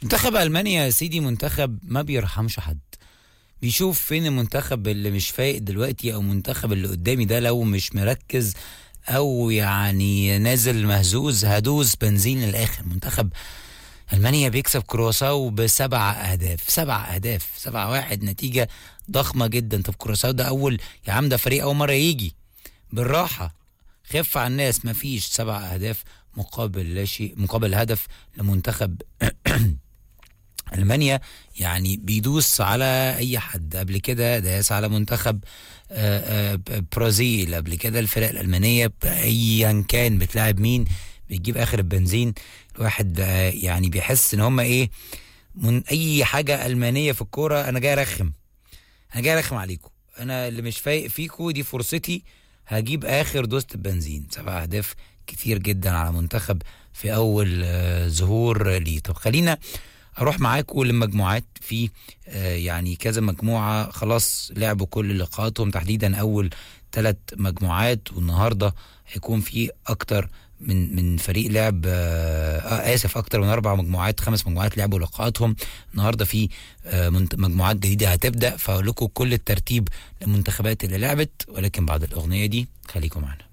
منتخب المانيا يا سيدي منتخب ما بيرحمش حد بيشوف فين المنتخب اللي مش فايق دلوقتي او المنتخب اللي قدامي ده لو مش مركز او يعني نازل مهزوز هدوز بنزين للاخر منتخب المانيا بيكسب كرواساو بسبع اهداف سبع اهداف سبع واحد نتيجة ضخمة جدا طب كرواساو ده اول يا عم ده فريق اول مرة يجي بالراحة خف على الناس مفيش سبع اهداف مقابل لا شيء مقابل هدف لمنتخب المانيا يعني بيدوس على اي حد قبل كده داس على منتخب آه، آه، برازيل قبل كده الفرق الالمانيه ايا كان بتلاعب مين بتجيب اخر البنزين الواحد آه، يعني بيحس ان هم ايه من اي حاجه المانيه في الكوره انا جاي ارخم انا جاي ارخم عليكم انا اللي مش فايق فيكم دي فرصتي هجيب اخر دوسة البنزين سبع اهداف كتير جدا على منتخب في اول آه، ظهور ليه طب خلينا اروح معاكم للمجموعات في آه، يعني كذا مجموعه خلاص لعبوا كل لقاءاتهم تحديدا اول ثلاث مجموعات والنهارده هيكون في اكتر من من فريق لعب آه, اه اسف اكتر من اربع مجموعات خمس مجموعات لعبوا لقاءاتهم النهارده في آه منت- مجموعات جديده هتبدا فاقول لكم كل الترتيب للمنتخبات اللي لعبت ولكن بعد الاغنيه دي خليكم معانا